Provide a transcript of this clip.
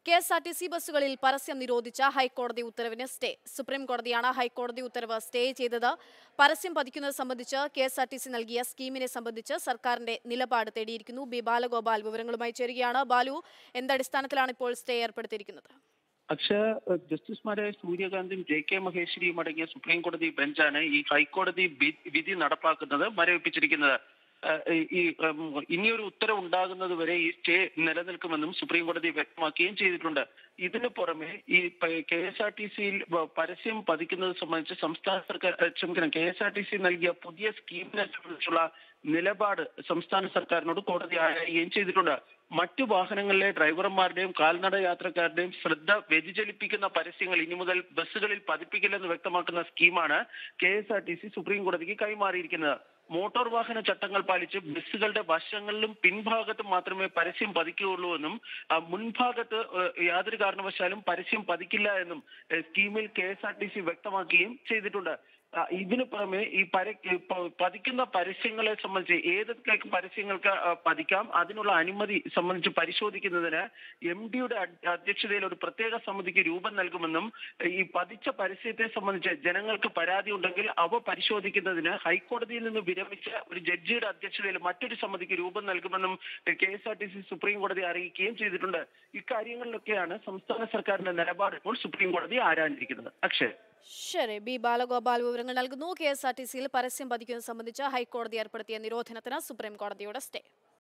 K S R T C ബസ്സുകളിൽ പരസ്യം നിരോധിച്ച ഹൈക്കോടതി ഉത്തരവിന് സ്റ്റേ സുപ്രീം കോടതിയാണ് ഹൈക്കോടതി ഉത്തരവ് സ്റ്റേ ചെയ്തത് പരസ്യം പതിക്കുന്നത് സംബന്ധിച്ച് K S R T C നൽകിയ സ്കീമിനെ സംബന്ധിച്ച് സർക്കാരിന്റെ നിലപാട് തേടിയിരിക്കുന്നു ബി ബാലഗോപാൽ വിവരങ്ങളുമായി ചേരുകയാണ് ബാലു എന്തടിസ്ഥാനത്തിലാണ് ഇപ്പോൾ സ്റ്റേ ഏർപ്പെടുത്തിയിരിക്കുന്നത് പക്ഷേ ജസ്റ്റിസുമാരായ സൂര്യകാന്തും ജെ കെ മഹേശ്വരിയും അടങ്ങിയ സുപ്രീം കോടതി ബെഞ്ചാണ് ഈ ഹൈക്കോടതി ബി- വിധി നടപ്പാക്കുന്നത് മരവിപ്പിച്ചിരിക്കുന്നത് ഏഹ് ഈ ഉം, ഇനിയൊരു ഉത്തരവ് ഉണ്ടാകുന്നത് വരെ ഈ സ്റ്റേ നിലനിൽക്കുമെന്നും സുപ്രീം കോടതി വ്യക്തമാക്കുകയും ചെയ്തിട്ടുണ്ട് ഇതിനു പുറമെ ഈ കെ എസ് ആർ ടി സിയിൽ പരസ്യം പതിക്കുന്നത് സംബന്ധിച്ച് സംസ്ഥാന സർക്കാർ ഏഹ്, ക്ഷമിക്കണം K S R T C നൽകിയ പുതിയ സ്കീമിനെ സംബന്ധിച്ചുള്ള നിലപാട് സംസ്ഥാന സർക്കാരിനോട് കോടതി ആരായുകയും ചെയ്തിട്ടുണ്ട് മറ്റു വാഹനങ്ങളിലെ ഡ്രൈവർമാരുടെയും കാൽനട യാത്രക്കാരുടെയും ശ്രദ്ധ വ്യതിചലിപ്പിക്കുന്ന പരസ്യങ്ങൾ ഇനി മുതൽ ബസ്സുകളിൽ പതിപ്പിക്കില്ലെന്ന് വ്യക്തമാക്കുന്ന സ്കീമാണ് K S R T C supreme കോടതിക്ക് കൈമാറിയിരിക്കുന്നത് മോട്ടോർ വാഹന ചട്ടങ്ങൾ പാലിച്ച് ബസ്സുകളുടെ വശങ്ങളിലും പിൻഭാഗത്തും മാത്രമേ പരസ്യം പതിക്കുകയുള്ളൂ എന്നും ആ, മുൻഭാഗത്ത് ഏഹ്, യാതൊരു കാരണവശാലും പരസ്യം പതിക്കില്ല എന്നും ഏഹ്, സ്കീമിൽ K S R T C വ്യക്തമാക്കുകയും ചെയ്തിട്ടുണ്ട് ആ, ഇതിനു പുറമെ ഈ പര പ- പതിക്കുന്ന പരസ്യങ്ങളെ സംബന്ധിച്ച് ഏതൊക്കെ പരസ്യങ്ങൾക്ക് ആ, പതിക്കാം അതിനുള്ള അനുമതി സംബന്ധിച്ച് പരിശോധിക്കുന്നതിന് എം ഡിയുടെ അധ്യക്ഷതയിൽ ഒരു പ്രത്യേക സമിതിക്ക് രൂപം നൽകുമെന്നും ഈ പതിച്ച പരസ്യത്തെ സംബന്ധിച്ച് ജനങ്ങൾക്ക് പരാതി ഉണ്ടെങ്കിൽ അവ പരിശോധിക്കുന്നതിന് ഹൈക്കോടതിയിൽ നിന്ന് വിരമിച്ച ഒരു ജഡ്ജിയുടെ അധ്യക്ഷതയിൽ മറ്റൊരു സമിതിക്ക് രൂപം നൽകുമെന്നും K S R T C supreme കോടതി അറിയിക്കുകയും ചെയ്തിട്ടുണ്ട് ഇക്കാര്യങ്ങളിലൊക്കെയാണ് സംസ്ഥാന സർക്കാരിന്റെ നിലപാട് ഇപ്പോൾ സുപ്രീം കോടതി ആരാഞ്ഞിരിക്കുന്നത് അക്ഷയ് ശരി ബി ബാലഗോപാൽ വിവരങ്ങൾ നൽകുന്നു കെ എസ് ആർ ടി സിയിൽ പരസ്യം പതിക്കുന്നത് സംബന്ധിച്ച് ഹൈക്കോടതി ഏർപ്പെടുത്തിയ നിരോധനത്തിന് സുപ്രീം കോടതിയുടെ സ്റ്റേ